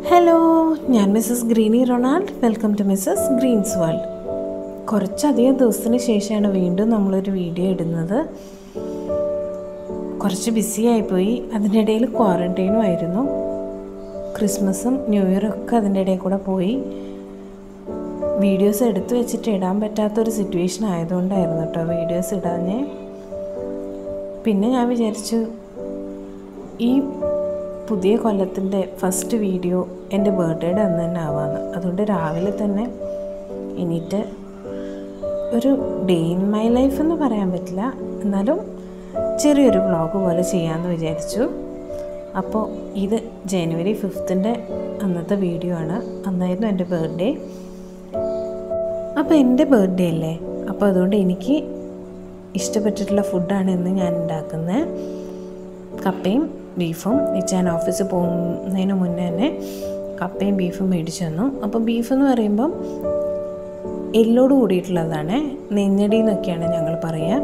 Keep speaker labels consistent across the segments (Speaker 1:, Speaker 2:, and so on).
Speaker 1: Hello ഞാൻ Mrs Greeny Ronald welcome to Mrs Green's world കുറച്ചധികം ദിവസത്തിന് ശേഷമാണ് വീണ്ടും നമ്മളൊരു വീഡിയോ ഇടുന്നത് കുറച്ച് ബിസി ആയിപ്പോയി അതിനിടയിൽ ക്വാറൻറ്റൈനും ആയിരുന്നു ക്രിസ്മസും ന്യൂ ഇയറും ഒക്കെ അതിൻ്റെ ഇടയിൽ കൂടെ പോയി വീഡിയോസ് എടുത്തു വെച്ചിട്ട് ഇടാൻ പറ്റാത്തൊരു സിറ്റുവേഷൻ ആയതുകൊണ്ടായിരുന്നു കേട്ടോ വീഡിയോസ് ഇടാഞ്ഞേ പിന്നെ ഞാൻ വിചാരിച്ചു ഈ പുതിയ കൊല്ലത്തിൻ്റെ ഫസ്റ്റ് വീഡിയോ എൻ്റെ ബർത്ത്ഡേയുടെ അന്ന് തന്നെ ആവാമെന്ന് അതുകൊണ്ട് രാവിലെ തന്നെ എണീറ്റ് ഒരു ഡേ ഇൻ മൈ ലൈഫ് എന്ന് പറയാൻ പറ്റില്ല എന്നാലും ചെറിയൊരു വ്ളോഗ് പോലെ ചെയ്യാമെന്ന് വിചാരിച്ചു അപ്പോൾ ഇത് ജനുവരി ഫിഫ്ത്തിൻ്റെ അന്നത്തെ വീഡിയോ ആണ് അന്നായിരുന്നു എൻ്റെ ബർത്ത്ഡേ അപ്പോൾ എൻ്റെ ബർത്ത്ഡേ അല്ലേ അപ്പോൾ അതുകൊണ്ട് എനിക്ക് ഇഷ്ടപ്പെട്ടിട്ടുള്ള ഫുഡാണ് ഇന്ന് ഞാൻ ഉണ്ടാക്കുന്നത് കപ്പയും ബീഫും ഞാൻ ഓഫീസിൽ പോകുന്നതിന് മുന്നേ തന്നെ കപ്പയും ബീഫും മേടിച്ചു തന്നു അപ്പോൾ ബീഫ് എന്ന് പറയുമ്പം എല്ലോട് കൂടിയിട്ടുള്ളതാണ് നെഞ്ഞടി എന്നൊക്കെയാണ് ഞങ്ങൾ പറയുക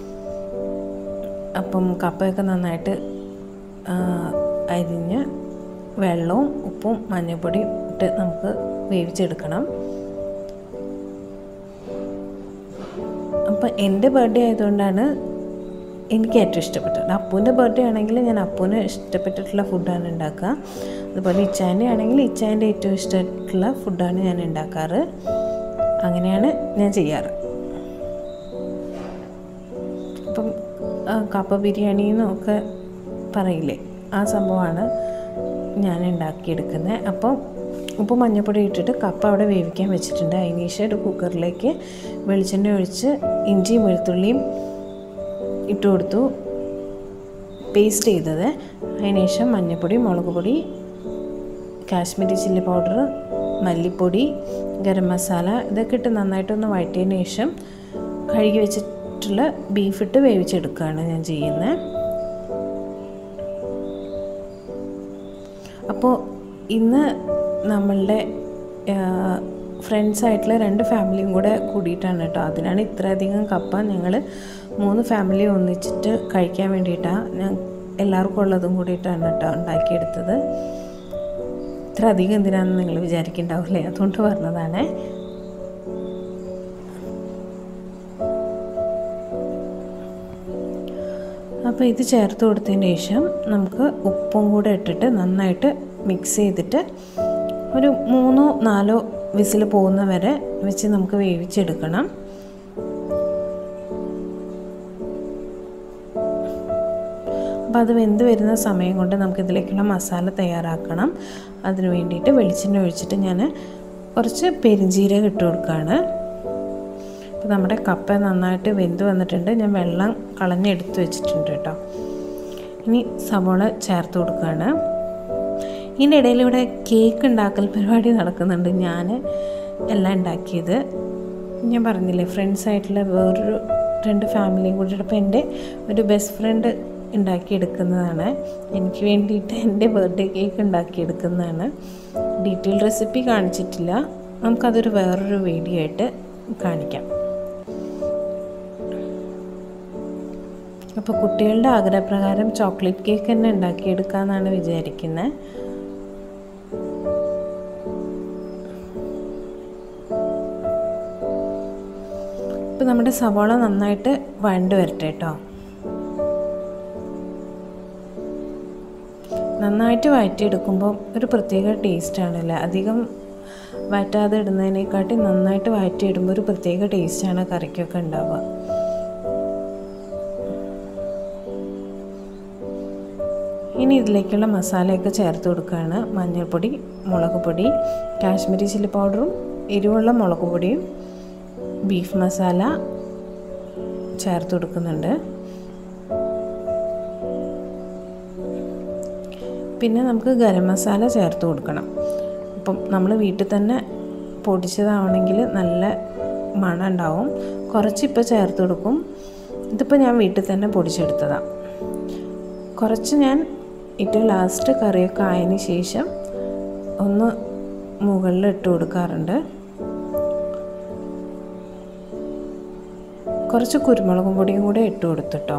Speaker 1: അപ്പം കപ്പയൊക്കെ നന്നായിട്ട് ആ, അരിഞ്ഞ് വെള്ളവും ഉപ്പും മഞ്ഞൾപ്പൊടിയും ഇട്ട് നമുക്ക് വേവിച്ചെടുക്കണം അപ്പോൾ എൻ്റെ ബർത്ത്ഡേ ആയതുകൊണ്ടാണ് എനിക്ക് ഏറ്റവും ഇഷ്ടപ്പെട്ടത് അപ്പൂൻ്റെ ബർത്ത്ഡേ ആണെങ്കിൽ ഞാൻ അപ്പൂന് ഇഷ്ടപ്പെട്ടിട്ടുള്ള ഫുഡാണ് ഉണ്ടാക്കുക അതുപോലെ ഇച്ചാൻ്റെ ആണെങ്കിൽ ഇച്ചാൻ്റെ ഏറ്റവും ഇഷ്ടമായിട്ടുള്ള ഫുഡാണ് ഞാൻ ഉണ്ടാക്കാറ് അങ്ങനെയാണ് ഞാൻ ചെയ്യാറ് അപ്പം ആ, കപ്പ ബിരിയാണി എന്നൊക്കെ പറയില്ലേ ആ സംഭവമാണ് ഞാൻ ഉണ്ടാക്കിയെടുക്കുന്നത് അപ്പം ഉപ്പ് മഞ്ഞൾപ്പൊടി ഇട്ടിട്ട് കപ്പ അവിടെ വേവിക്കാൻ വെച്ചിട്ടുണ്ട് അതിന് ശേഷം ഒരു കുക്കറിലേക്ക് വെളിച്ചെണ്ണ ഒഴിച്ച് ഇഞ്ചിയും വെളുത്തുള്ളിയും ഇട്ട് കൊടുത്തു പേസ്റ്റ് ചെയ്തത് അതിന് ശേഷം മഞ്ഞൾപ്പൊടി മുളക് പൊടി കാശ്മീരി ചില്ലി പൗഡർ മല്ലിപ്പൊടി ഗരം മസാല ഇതൊക്കെ ഇട്ട് നന്നായിട്ടൊന്ന് വഴറ്റിയതിന് ശേഷം കഴുകി വെച്ചിട്ടുള്ള ബീഫ് ഇട്ട് വേവിച്ചെടുക്കുകയാണ് ഞാൻ ചെയ്യുന്നത് അപ്പോൾ ഇന്ന് നമ്മളുടെ ഫ്രണ്ട്സ് ആയിട്ടുള്ള രണ്ട് ഫാമിലിയും കൂടെ കൂടിയിട്ടാണ് കേട്ടോ അതിനാണ് ഇത്രയധികം കപ്പ ഞങ്ങൾ മൂന്ന് ഫാമിലി ഒന്നിച്ചിട്ട് കഴിക്കാൻ വേണ്ടിയിട്ടാണ് ഞാൻ എല്ലാവർക്കും ഉള്ളതും കൂടിയിട്ടാണ് കേട്ടോ ഉണ്ടാക്കിയെടുത്തത് ഇത്ര അധികം എന്തിനാണെന്ന് നിങ്ങൾ വിചാരിക്കുന്നുണ്ടാവില്ലേ അതുകൊണ്ട് പറഞ്ഞതാണ് അപ്പോൾ ഇത് ചേർത്ത് കൊടുത്തതിന് ശേഷം നമുക്ക് ഉപ്പും കൂടെ ഇട്ടിട്ട് നന്നായിട്ട് മിക്സ് ചെയ്തിട്ട് ഒരു മൂന്നോ നാലോ വിസിൽ പോകുന്ന വരെ വെച്ച് നമുക്ക് വേവിച്ചെടുക്കണം അപ്പോൾ അത് വെന്ത് വരുന്ന സമയം കൊണ്ട് നമുക്ക് ഇതിലേക്കുള്ള മസാല തയ്യാറാക്കണം അതിന് വേണ്ടിയിട്ട് വെളിച്ചെണ്ണ ഒഴിച്ചിട്ട് ഞാൻ കുറച്ച് പെരിഞ്ചീരകം ഇട്ട് കൊടുക്കുകയാണ് അപ്പോൾ നമ്മുടെ കപ്പ നന്നായിട്ട് വെന്ത് വന്നിട്ടുണ്ട് ഞാൻ വെള്ളം കളഞ്ഞെടുത്ത് വെച്ചിട്ടുണ്ട് കേട്ടോ ഇനി സവോള ചേർത്ത് കൊടുക്കുകയാണ് ഇതിൻ്റെ ഇടയിൽ ഇവിടെ കേക്ക് ഉണ്ടാക്കൽ പരിപാടി നടക്കുന്നുണ്ട് ഞാൻ എല്ലാം ഉണ്ടാക്കിയത് ഞാൻ പറഞ്ഞില്ലേ ഫ്രണ്ട്സ് ആയിട്ടുള്ള വേറൊരു രണ്ട് ഫാമിലിയും കൂടി അപ്പോൾ എൻ്റെ ഒരു ബെസ്റ്റ് ഫ്രണ്ട് ഉണ്ടാക്കിയെടുക്കുന്നതാണ് എനിക്ക് വേണ്ടിയിട്ട് എൻ്റെ ബർത്ത്ഡേ കേക്ക് ഉണ്ടാക്കിയെടുക്കുന്നതാണ് ഡീറ്റെയിൽ റെസിപ്പി കാണിച്ചിട്ടില്ല നമുക്കതൊരു വേറൊരു വീഡിയോ ആയിട്ട് കാണിക്കാം അപ്പോൾ കുട്ടികളുടെ ആഗ്രഹപ്രകാരം ചോക്ലേറ്റ് കേക്ക് തന്നെ ഉണ്ടാക്കിയെടുക്കാമെന്നാണ് വിചാരിക്കുന്നത് ഇപ്പം നമ്മുടെ സവാള നന്നായിട്ട് വഴണ്ട് വരട്ടെ കേട്ടോ നന്നായിട്ട് വഴറ്റിയെടുക്കുമ്പോൾ ഒരു പ്രത്യേക ടേസ്റ്റാണല്ലേ അധികം വഴറ്റാതെ ഇടുന്നതിനെക്കാട്ടി നന്നായിട്ട് വഴറ്റിയിടുമ്പോൾ ഒരു പ്രത്യേക ടേസ്റ്റാണ് കറിക്കൊക്കെ ഉണ്ടാവുക ഇനി ഇതിലേക്കുള്ള മസാലയൊക്കെ ചേർത്ത് കൊടുക്കുകയാണ് മഞ്ഞൾപ്പൊടി മുളക് പൊടി കാശ്മീരി ചില്ലി പൗഡറും എരിവുള്ള മുളക് പൊടിയും ബീഫ് മസാല ചേർത്ത് കൊടുക്കുന്നുണ്ട് പിന്നെ നമുക്ക് ഗരം മസാല ചേർത്ത് കൊടുക്കണം അപ്പം നമ്മൾ വീട്ടിൽ തന്നെ പൊടിച്ചതാവണമെങ്കിൽ നല്ല മണം ഉണ്ടാവും കുറച്ചിപ്പോൾ ചേർത്ത് കൊടുക്കും ഇതിപ്പോൾ ഞാൻ വീട്ടിൽ തന്നെ പൊടിച്ചെടുത്തതാണ് കുറച്ച് ഞാൻ ഏറ്റവും ലാസ്റ്റ് കറിയൊക്കെ ആയതിന് ശേഷം ഒന്ന് മുകളിൽ ഇട്ട് കൊടുക്കാറുണ്ട് കുറച്ച് കുരുമുളകും പൊടിയും കൂടെ ഇട്ട് കൊടുത്തിട്ടോ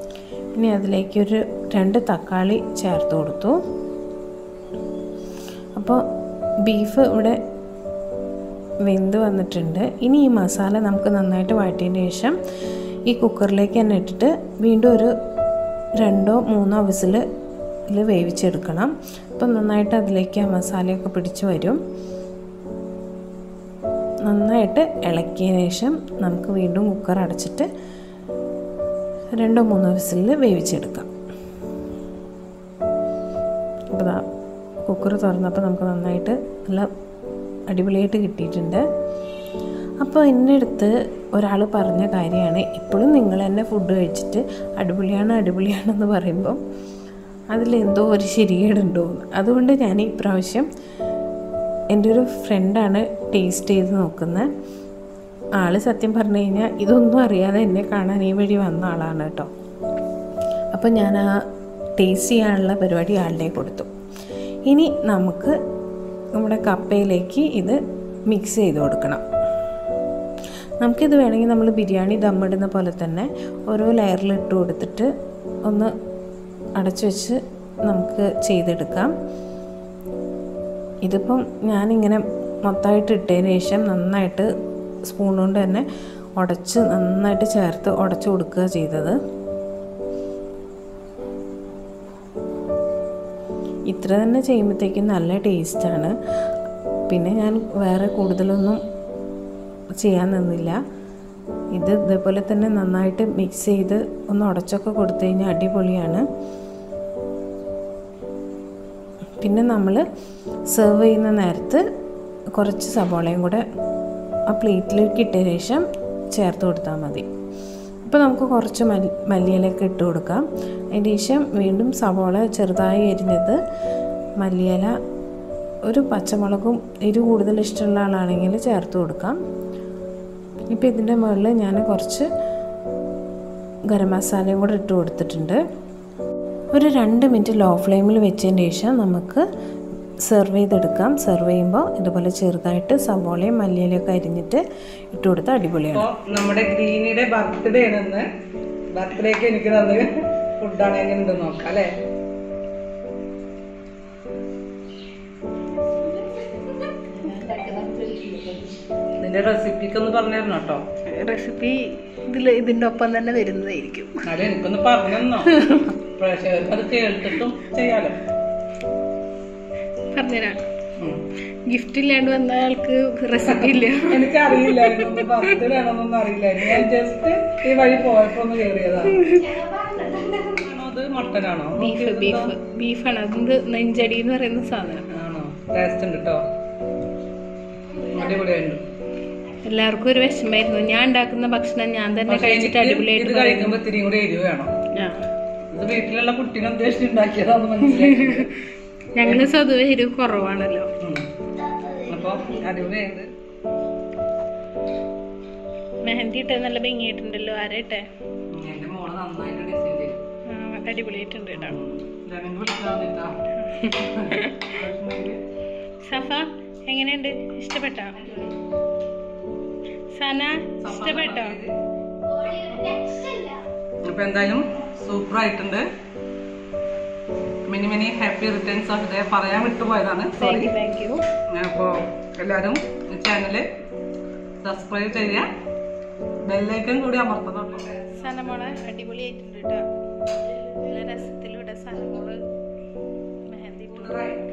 Speaker 1: ഇനി അതിലേക്കൊരു രണ്ട് തക്കാളി ചേർത്ത് കൊടുത്തു അപ്പോൾ ബീഫ് ഇവിടെ വെന്ത് വന്നിട്ടുണ്ട് ഇനി ഈ മസാല നമുക്ക് നന്നായിട്ട് വഴറ്റിയതിന് ശേഷം ഈ കുക്കറിലേക്ക് തന്നെ ഇട്ടിട്ട് വീണ്ടും ഒരു രണ്ടോ മൂന്നോ വിസിൽ വേവിച്ചെടുക്കണം അപ്പം നന്നായിട്ട് അതിലേക്ക് ആ മസാലയൊക്കെ പിടിച്ച് വരും നന്നായിട്ട് ഇളക്കിയതിന് ശേഷം നമുക്ക് വീണ്ടും കുക്കർ അടച്ചിട്ട് രണ്ടോ മൂന്നോ വിസിലിൽ വേവിച്ചെടുക്കാം അപ്പോൾ ദാ കുക്കർ തുറന്നപ്പോൾ നമുക്ക് നന്നായിട്ട് നല്ല അടിപൊളിയായിട്ട് കിട്ടിയിട്ടുണ്ട് അപ്പോൾ എൻ്റെ അടുത്ത് ഒരാൾ പറഞ്ഞ കാര്യമാണ് ഇപ്പോഴും നിങ്ങൾ തന്നെ ഫുഡ് കഴിച്ചിട്ട് അടിപൊളിയാണ് അടിപൊളിയാണെന്ന് പറയുമ്പം അതിലെന്തോ ഒരു ശരികേടുണ്ടോ എന്ന് അതുകൊണ്ട് ഞാൻ ഈ പ്രാവശ്യം എൻ്റെ ഒരു ഫ്രണ്ടാണ് ടേസ്റ്റ് ചെയ്ത് നോക്കുന്നത് ആൾ സത്യം പറഞ്ഞു കഴിഞ്ഞാൽ ഇതൊന്നും അറിയാതെ എന്നെ കാണാൻ ഈ വഴി വന്ന ആളാണ് കേട്ടോ അപ്പോൾ ഞാൻ ആ ടേസ്റ്റ് ചെയ്യാനുള്ള പരിപാടി ആളുടെ കൊടുത്തു ഇനി നമുക്ക് നമ്മുടെ കപ്പയിലേക്ക് ഇത് മിക്സ് ചെയ്ത് കൊടുക്കണം നമുക്കിത് വേണമെങ്കിൽ നമ്മൾ ബിരിയാണി ദമ്മിടുന്ന പോലെ തന്നെ ഓരോ ലെയറിൽ ഇട്ട് കൊടുത്തിട്ട് ഒന്ന് അടച്ചു വെച്ച് നമുക്ക് ചെയ്തെടുക്കാം ഇതിപ്പം ഞാനിങ്ങനെ മൊത്തമായിട്ട് ഇട്ടതിന് ശേഷം നന്നായിട്ട് സ്പൂൺ കൊണ്ട് തന്നെ ഉടച്ച് നന്നായിട്ട് ചേർത്ത് ഉടച്ചു കൊടുക്കുക ചെയ്തത് ഇത്ര തന്നെ ചെയ്യുമ്പോഴത്തേക്കും നല്ല ടേസ്റ്റാണ് പിന്നെ ഞാൻ വേറെ കൂടുതലൊന്നും ചെയ്യാൻ നിന്നില്ല ഇത് ഇതേപോലെ തന്നെ നന്നായിട്ട് മിക്സ് ചെയ്ത് ഒന്ന് ഉടച്ചൊക്കെ കൊടുത്തു കഴിഞ്ഞാൽ അടിപൊളിയാണ് പിന്നെ നമ്മൾ സെർവ് ചെയ്യുന്ന നേരത്ത് കുറച്ച് സബോളയും കൂടെ ആ പ്ലേറ്റിലേക്ക് ഇട്ട ശേഷം ചേർത്ത് കൊടുത്താൽ മതി അപ്പോൾ നമുക്ക് കുറച്ച് മല്ലി മല്ലിയിലൊക്കെ ഇട്ട് കൊടുക്കാം അതിന് ശേഷം വീണ്ടും സവോള ചെറുതായി എരിഞ്ഞത് മല്ലിയില ഒരു പച്ചമുളകും എരി കൂടുതൽ ഇഷ്ടമുള്ള ആളാണെങ്കിൽ ചേർത്ത് കൊടുക്കാം ഇപ്പോൾ ഇതിൻ്റെ മുകളിൽ ഞാൻ കുറച്ച് ഗരം മസാലയും കൂടെ ഇട്ട് കൊടുത്തിട്ടുണ്ട് ഒരു രണ്ട് മിനിറ്റ് ലോ ഫ്ലെയിമിൽ വെച്ചതിന് ശേഷം നമുക്ക് സെർവ് ചെയ്തെടുക്കാം സെർവ് ചെയ്യുമ്പോൾ ഇതുപോലെ ചെറുതായിട്ട് സവോളയും മല്ലിയിലൊക്കെ അരിഞ്ഞിട്ട് ഇട്ട് കൊടുത്താൽ അടിപൊളിയാണ്
Speaker 2: അപ്പൊ നമ്മുടെ ഗ്രീനിയുടെ ബർത്ത്ഡേ ആണെന്ന് ബർത്ത്ഡേക്ക് എനിക്ക് തന്ന ഫുഡാണ് എങ്ങനെയുണ്ട് നോക്കാം അല്ലേ നിന്റെ റെസിപ്പിക്ക് ഒന്ന് പറഞ്ഞിരുന്നു കേട്ടോ
Speaker 3: റെസിപ്പി ഇതിൽ ഇതിൻ്റെ ഒപ്പം തന്നെ വരുന്നതായിരിക്കും
Speaker 2: എന്നാലും എനിക്കൊന്ന് പറഞ്ഞോ പ്രേക്ഷകർക്ക് അത് കേട്ടിട്ടും ചെയ്യാലോ
Speaker 3: പറഞ്ഞുതരാം
Speaker 2: ഉം.
Speaker 3: ഗിഫ്റ്റ് ഇല്ലാണ്ട് വന്ന ആൾക്ക് റെസിപ്പി ഇല്ല
Speaker 2: എനിക്കറിയില്ലായിരുന്നു ബർത്ത്ഡേ ആണെന്നൊന്നും അറിയില്ലായിരുന്നു ഞാൻ ജസ്റ്റ് ഈ വഴി പോയപ്പോ ഒന്ന് കയറിയതാണ് ആണോ അത് മട്ടനാണോ
Speaker 3: ബീഫ് ബീഫ് ബീഫാണ് അത് നെഞ്ചടി എന്ന് പറയുന്ന സാധനം
Speaker 2: ആണോ ടേസ്റ്റ് ഉണ്ട് കേട്ടോ അടിപൊളിയായിട്ടുണ്ട്
Speaker 3: എല്ലാവർക്കും ഒരു വിഷമായിരുന്നു ഞാൻ ഉണ്ടാക്കുന്ന ഭക്ഷണം ഞാൻ തന്നെ
Speaker 2: പക്ഷേ
Speaker 3: കഴിച്ചിട്ട്
Speaker 2: എനിക്ക്
Speaker 3: അടിപൊളിയായിട്ട്
Speaker 2: ഇത് കഴിക്കുമ്പോ ഇത്തിരിയും കൂടെ എരിവ് വേണം
Speaker 3: ആ.
Speaker 2: ഇത് വീട്ടിലുള്ള കുട്ടീനെ ഉദ്ദേശിച്ച് ഉണ്ടാക്കിയതാന്ന് മനസ്സിലായി
Speaker 3: ഞങ്ങള് സ്വതവേ എരിവ് കുറവാണല്ലോ
Speaker 2: ഉം. അപ്പൊ അടിപൊളിയായിട്ട്
Speaker 3: മെഹന്തി ഇട്ടത് നല്ല ഭംഗിയായിട്ടുണ്ടല്ലോ ആരായിട്ടെ
Speaker 2: എന്റെ മോള് നന്നായിട്ട് ഡിസൈൻ ചെയ്തു
Speaker 3: ആ, അടിപൊളിയായിട്ടുണ്ട് കേട്ടോ
Speaker 2: ജനങ്ങൾ വിളിക്കാൻ വന്നിട്ടാ
Speaker 3: സഫ എങ്ങനെയുണ്ട് ഇഷ്ടപ്പെട്ടോ സന ഇഷ്ടപ്പെട്ടോ
Speaker 2: അപ്പൊ എന്തായാലും സൂപ്പർ ആയിട്ടുണ്ട് many many happy returns of day പറയാൻ വിട്ടുപോയതാണ് sorry
Speaker 3: thank you thank you
Speaker 2: അപ്പോൾ എല്ലാവരും ചാനല് സബ്സ്ക്രൈബ് ചെയ്യുക ബെല്ലൈക്കൺ കൂടി അമർത്തുന്നുണ്ട്
Speaker 3: സനമോളെ അടിപൊളിയായിട്ടുണ്ട് കേട്ടോ നല്ല രസത്തിലൂടെ സനമോള് മെഹന്തി ഇട്ടു.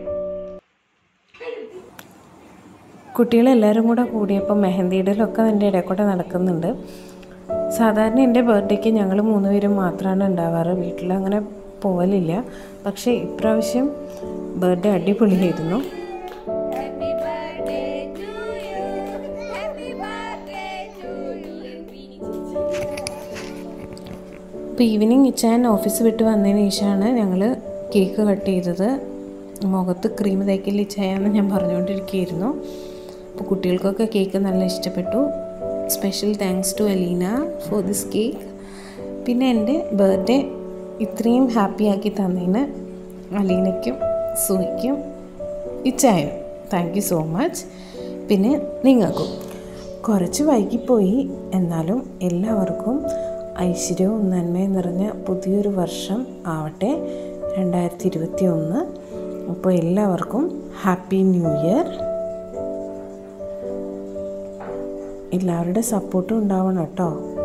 Speaker 1: കുട്ടികളെല്ലാവരും കൂടെ കൂടിയപ്പോൾ മെഹന്തി ഇടലൊക്കെ അതിൻ്റെ ഇടയിൽ കൂടെ നടക്കുന്നുണ്ട് സാധാരണ എൻ്റെ ബർത്ത്ഡേക്ക് ഞങ്ങൾ മൂന്നുപേരും മാത്രമാണ് ഉണ്ടാവാറ് വീട്ടിൽ അങ്ങനെ പോവലില്ല പക്ഷേ ഇപ്രാവശ്യം ബർത്ത്ഡേ അടിപൊളിയായിരുന്നു
Speaker 4: Happy birthday to you. Happy birthday to you.
Speaker 1: അപ്പോൾ ഈവനിങ് ഇച്ചാൻ ഓഫീസ് വിട്ട് വന്നതിന് ശേഷമാണ് ഞങ്ങൾ കേക്ക് കട്ട് ചെയ്തത് മുഖത്ത് ക്രീം തേക്കില്ല ഇച്ചായെന്ന് ഞാൻ പറഞ്ഞുകൊണ്ടിരിക്കുകയായിരുന്നു അപ്പോൾ കുട്ടികൾക്കൊക്കെ കേക്ക് നല്ല ഇഷ്ടപ്പെട്ടു special thanks to Aleena for this cake പിന്നെ എൻ്റെ ബർത്ത്ഡേ ഇത്രയും ഹാപ്പിയാക്കി തന്നതിന് അലീനയ്ക്കും സുഹിക്കും ഇച്ചായനും താങ്ക് യു സോ മച്ച് പിന്നെ നിങ്ങൾക്കും കുറച്ച് വൈകിപ്പോയി എന്നാലും എല്ലാവർക്കും ഐശ്വര്യവും നന്മയും നിറഞ്ഞ പുതിയൊരു വർഷം ആവട്ടെ രണ്ടായിരത്തി ഇരുപത്തി ഒന്ന് അപ്പോൾ എല്ലാവർക്കും ഹാപ്പി ന്യൂ ഇയർ എല്ലാവരുടെ സപ്പോർട്ടും ഉണ്ടാവണം കേട്ടോ